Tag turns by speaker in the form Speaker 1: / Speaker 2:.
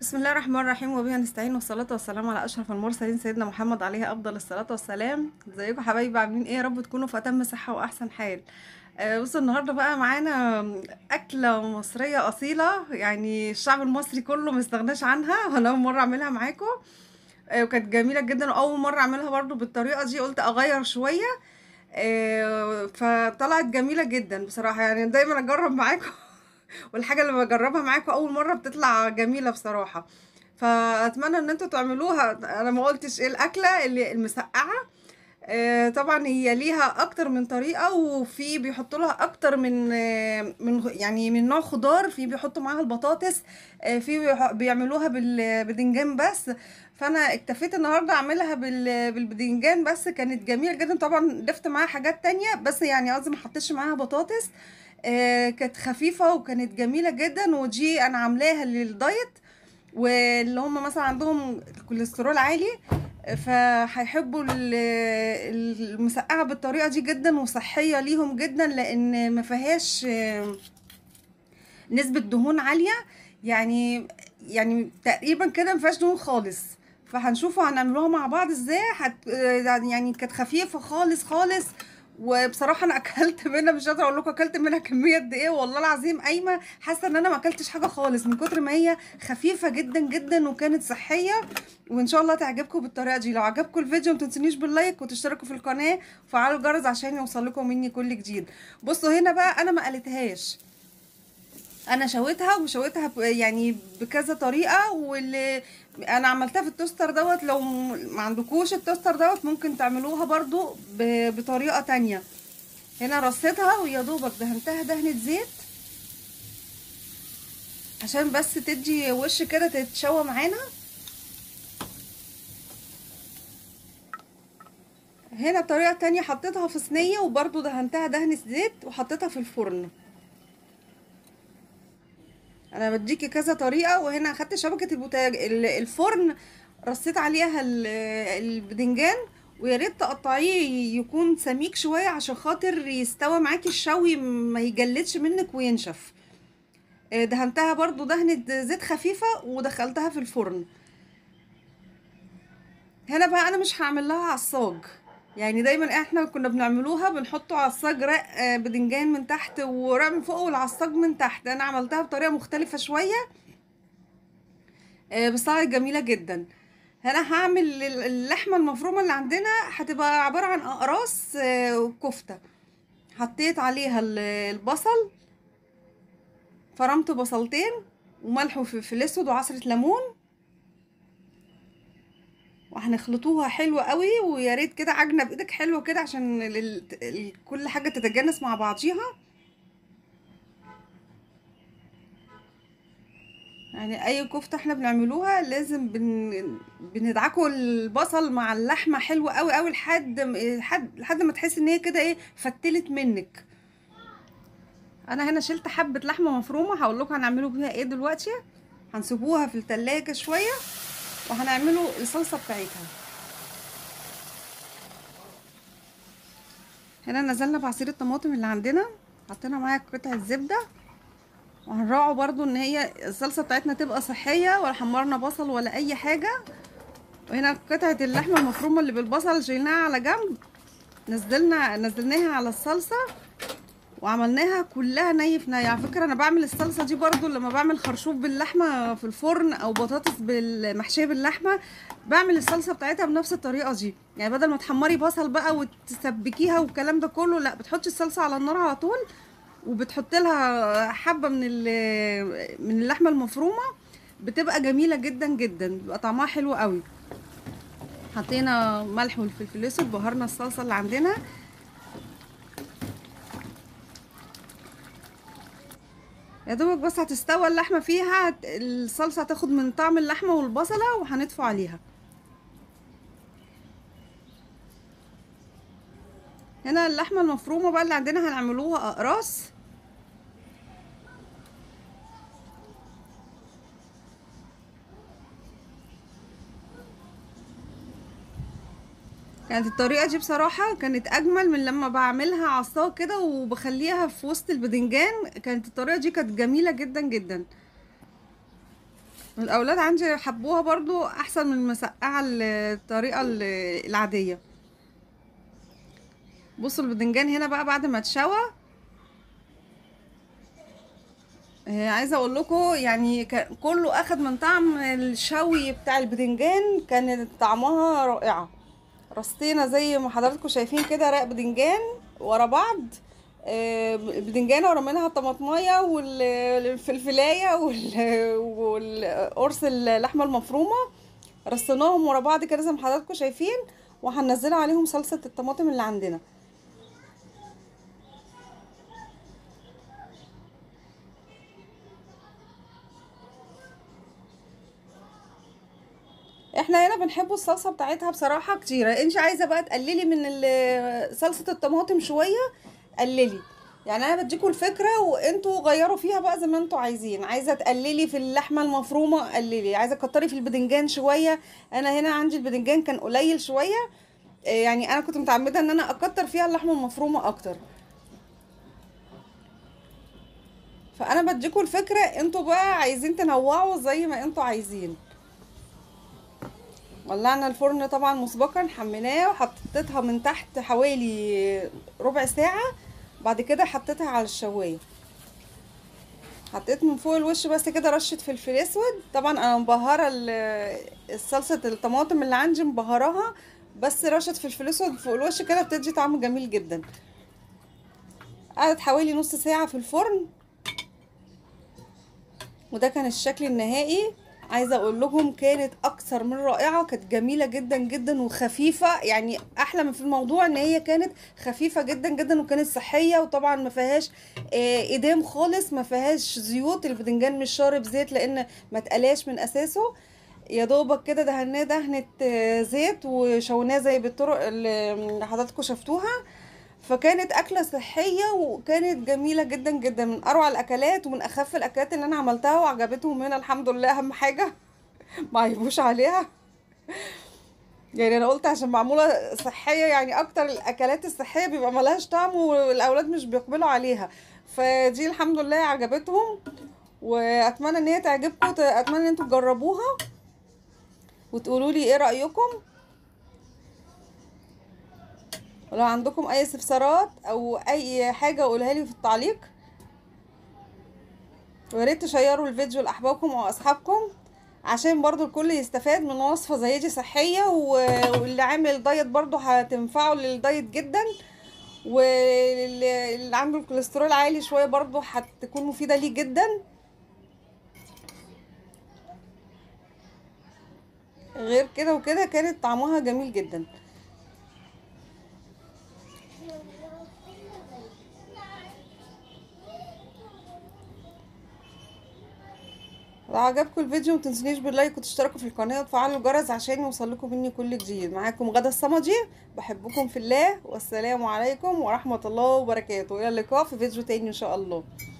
Speaker 1: بسم الله الرحمن الرحيم وبها نستعين والصلاة والسلام على أشرف المرسلين سيدنا محمد عليه أفضل الصلاة والسلام ازيكم حبايبي عاملين ايه يا رب تكونوا في أتم صحة وأحسن حال آه، بصوا النهارده بقى معانا أكلة مصرية أصيلة يعني الشعب المصري كله مستغناش عنها وأنا أول مرة أعملها معاكم آه، وكانت جميلة جدا وأول مرة أعملها برضو بالطريقة دي قلت أغير شوية آه، فطلعت جميلة جدا بصراحة يعني دايما أجرب معاكم والحاجة اللي بجربها معاكم أول مرة بتطلع جميلة بصراحة فأتمنى إن انتوا تعملوها أنا ما قلتش ايه الأكلة اللي المسقعة آه، طبعا هي ليها اكتر من طريقه وفي بيحطوا لها اكتر من آه، من يعني من نوع خضار في بيحطوا معاها البطاطس آه، في بيح- بيعملوها بالبدنجان بس فانا اكتفيت النهارده اعملها بال- بالبدنجان بس كانت جميله جدا طبعا ضفت معاها حاجات تانية بس يعني قصدي ما حطيتش معاها بطاطس آه، كانت خفيفه وكانت جميله جدا ودي انا عاملاها للدايت واللي هم مثلا عندهم الكوليسترول عالي فهيحبوا ال- المسقعه بالطريقه دي جدا وصحيه ليهم جدا لان ما فيهاش آه، نسبه دهون عاليه يعني يعني تقريبا كده ما فيهاش دهون خالص فهنشوفوا هنعملوها مع بعض ازاي هت... آه، يعني كانت خفيفه خالص خالص وبصراحه انا اكلت منها مش قادره اقول لكم اكلت منها كميه قد ايه والله العظيم قايمه حاسه ان انا ما اكلتش حاجه خالص من كتر ما هي خفيفه جدا جدا وكانت صحيه وان شاء الله تعجبكم بالطريقه دي لو عجبكم الفيديو ما تنسونيش باللايك وتشتركوا في القناه وفعلوا الجرس عشان يوصل لكم مني كل جديد بصوا هنا بقى انا ما قلتهاش انا شويتها وشويتها ب- يعني بكذا طريقه واللي انا عملتها في التوستر دوت لو م- ما عندكوش التوستر دوت ممكن تعملوها برضو ب- بطريقه تانية هنا رصيتها ويا دوبك دهنتها دهنه زيت عشان بس تدي وش كده تتشوى معانا هنا طريقه تانية حطيتها في صينيه وبرضو دهنتها دهنه زيت وحطيتها في الفرن انا بديكي كذا طريقه وهنا اخدت شبكه البوتاج ال- الفرن رصيت عليها ال- البدنجان ويا ريت تقطعيه يكون سميك شويه عشان خاطر يستوى معاكي الشوي ما يجلدش منك وينشف آه، دهنتها برضو دهنه زيت خفيفه ودخلتها في الفرن هنا بقى انا مش هعمل لها عصاج يعني دايما احنا كنا بنعملوها بنحطه عصاج رق آه، بدنجان من تحت ورق من فوق والعصاج من تحت انا عملتها بطريقه مختلفه شويه آه، بس طلعت جميله جدا هنا هعمل ال- اللحمه المفرومه اللي عندنا هتبقى عباره عن اقراص آه، وكفته حطيت عليها ال- البصل فرمت بصلتين وملح وفلفل اسود وعصره ليمون وهنخلطوها حلو قوي ويا ريت كده عجنه بايدك حلوه كده عشان ال- ال- ال- كل حاجه تتجانس مع بعضيها يعني اي كفته احنا بنعملوها لازم بن... بندعكوا البصل مع اللحمه حلوه قوي قوي لحد م- لحد لحد ما تحس ان هي كده ايه فتلت منك انا هنا شلت حبه لحمه مفرومه هقول لكم هنعمله بيها ايه دلوقتي هنسيبوها في التلاجة شويه وهنعمله الصلصه بتاعتها هنا نزلنا بعصير الطماطم اللي عندنا حطينا معاها قطعه زبده وهنراعوا برضو ان هي الصلصه بتاعتنا تبقى صحيه ولا حمرنا بصل ولا اي حاجه وهنا قطعه اللحمه المفرومه اللي بالبصل شيلناها على جنب نزلنا نزلناها على الصلصه وعملناها كلها ني في ني على فكره انا بعمل الصلصه دي برضو لما بعمل خرشوف باللحمه في الفرن او بطاطس بالمحشيه باللحمه بعمل الصلصه بتاعتها بنفس الطريقه دي يعني بدل ما تحمري بصل بقى وتسبكيها والكلام ده كله لا بتحطي الصلصه على النار على طول وبتحط لها حبه من ال- من اللحمه المفرومه بتبقى جميله جدا جدا بيبقى طعمها حلو قوي حطينا ملح والفلفل الاسود بهرنا الصلصه اللي عندنا يا دوبك بس هتستوى اللحمه فيها هت- الصلصه هتاخد من طعم اللحمه والبصله وهنطفو عليها هنا اللحمه المفرومه بقى اللي عندنا هنعملوها اقراص كانت الطريقة دي بصراحة كانت أجمل من لما بعملها عصاج كده وبخليها في وسط البدنجان كانت الطريقة دي كانت جميلة جدا جدا الاولاد عندي حبوها برضو احسن من المسقعه الطريقه ال- العاديه بصوا البدنجان هنا بقى بعد ما اتشوى آه، عايزه اقول لكم يعني كان- كله اخد من طعم الشوي بتاع البدنجان كانت طعمها رائعه رصينا زي ما حضراتكم شايفين كده رق بدنجان ورا بعض آه، بدنجانه ورا منها الطماطمايه والفلفلايه وال- والقرص اللحمه المفرومه رصيناهم ورا بعض كده زي ما حضراتكم شايفين وهننزل عليهم صلصه الطماطم اللي عندنا احنا هنا بنحبوا الصلصه بتاعتها بصراحه كتيره انت عايزه بقى تقللي من ال- صلصه الطماطم شويه قللي يعني انا بديكوا الفكره وانتوا غيروا فيها بقى زي ما انتوا عايزين عايزه تقللي في اللحمه المفرومه قللي عايزه تكتري في البدنجان شويه انا هنا عندي البدنجان كان قليل شويه آه، يعني انا كنت متعمده ان انا اكتر فيها اللحمه المفرومه اكتر فانا بديكوا الفكره انتوا بقى عايزين تنوعوا زي ما انتوا عايزين ولعنا الفرن طبعا مسبقا حميناه وحطيتها من تحت حوالي ربع ساعة بعد كده حطيتها على الشواية حطيت من فوق الوش بس كده رشة فلفل اسود طبعا انا مبهرة ال- الصلصة الطماطم اللي عندي مبهراها بس رشة فلفل اسود فوق الوش كده بتدي طعم جميل جدا قعدت حوالي نص ساعة في الفرن وده كان الشكل النهائي عايزه اقول لهم كانت اكثر من رائعه كانت جميله جدا جدا وخفيفه يعني احلى من في الموضوع ان هي كانت خفيفه جدا جدا وكانت صحيه وطبعا ما فيهاش آه، ادام خالص ما فيهاش زيوت البدنجان مش شارب زيت لان ما اتقلاش من اساسه يا دوبك كده دهناه دهنه آه، زيت وشوناه زي بالطرق اللي حضراتكم شفتوها فكانت اكله صحيه وكانت جميله جدا جدا من اروع الاكلات ومن اخف الاكلات اللي انا عملتها وعجبتهم هنا الحمد لله اهم حاجه ما عيبوش عليها يعني انا قلت عشان معموله صحيه يعني اكتر الاكلات الصحيه بيبقى ملهاش طعم والاولاد مش بيقبلوا عليها فدي الحمد لله عجبتهم واتمنى ان هي تعجبكم اتمنى ان انتوا تجربوها وتقولوا لي ايه رايكم ولو عندكم اي استفسارات او اي حاجه قولها لي في التعليق ويا ريت تشيروا الفيديو لاحبابكم واصحابكم عشان برضو الكل يستفاد من وصفه زي دي صحيه و- واللي عامل دايت برضو هتنفعه للدايت جدا واللي عنده الكوليسترول عالي شويه برضو هتكون مفيده ليه جدا غير كده وكده كانت طعمها جميل جدا لو عجبكم الفيديو متنسونيش باللايك وتشتركوا في القناة وتفعلوا الجرس عشان يوصلكم مني كل جديد معاكم غدا الصمدي بحبكم في الله والسلام عليكم ورحمة الله وبركاته إلى اللقاء في فيديو تاني إن شاء الله